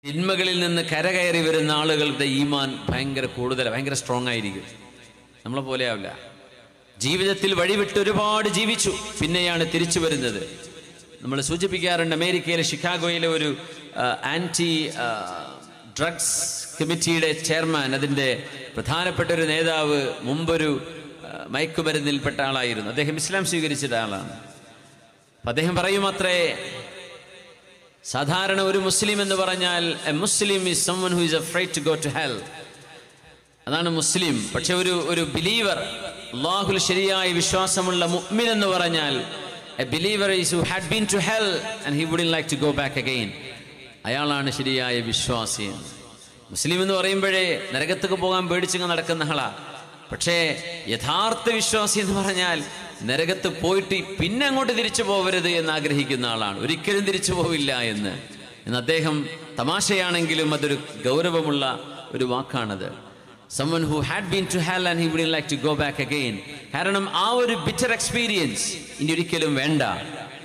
തിന്മകളിൽ നിന്ന് കരകയറി വരുന്ന ആളുകളുടെ ഈമാൻ ഭയങ്കര കൂടുതൽ ഭയങ്കര സ്ട്രോങ് ആയിരിക്കും നമ്മളെ പോലെ ആവില്ല ജീവിതത്തിൽ വഴിവിട്ട് ഒരുപാട് ജീവിച്ചു പിന്നെയാണ് തിരിച്ചു വരുന്നത് നമ്മൾ സൂചിപ്പിക്കാറുണ്ട് അമേരിക്കയിലെ ഷിക്കാഗോയിലെ ഒരു ആൻറ്റി ഡ്രഗ്സ് കമ്മിറ്റിയുടെ ചെയർമാൻ അതിൻ്റെ പ്രധാനപ്പെട്ട ഒരു നേതാവ് മുമ്പൊരു ആ, മയക്കുമരുന്നിൽപ്പെട്ട ആളായിരുന്നു അദ്ദേഹം ഇസ്ലാം സ്വീകരിച്ചിട്ട ആളാണ് അപ്പം അദ്ദേഹം പറയുമത്രേ സാധാരണ ഒരു മുസ്ലിം എന്ന് പറഞ്ഞാൽ a Muslim is someone who is afraid to go to hell അതാണ് മുസ്ലിം പക്ഷെ ഒരു ഒരു ബിലീവർ അള്ളാഹുൽ ശരിയായ വിശ്വാസമുള്ള മുഅ്മിൻ എന്ന് പറഞ്ഞാൽ a believer is who had been to hell and he wouldn't like to go back again അയാളാണ് ശരിയായ വിശ്വാസി മുസ്ലിം എന്ന് പറയുമ്പോഴേ നരകത്തേക്ക് പോകാൻ പേടിച്ചങ്ങ് നടക്കുന്ന ആളാ പക്ഷേ യഥാർത്ഥ വിശ്വാസി എന്ന് പറഞ്ഞാൽ നരകത്ത് പോയിട്ട് പിന്നെ അങ്ങോട്ട് തിരിച്ചു പോകരുത് എന്ന് ആഗ്രഹിക്കുന്ന ആളാണ് ഒരിക്കലും തിരിച്ചു പോവില്ല എന്ന് എന്ന് അദ്ദേഹം തമാശയാണെങ്കിലും അതൊരു ഗൗരവമുള്ള ഒരു വാക്കാണത് someone who had been to hell and he wouldn't like to go back again കാരണം ആ ഒരു ബിറ്റർ എക്സ്പീരിയൻസ് ഇനി ഒരിക്കലും വേണ്ട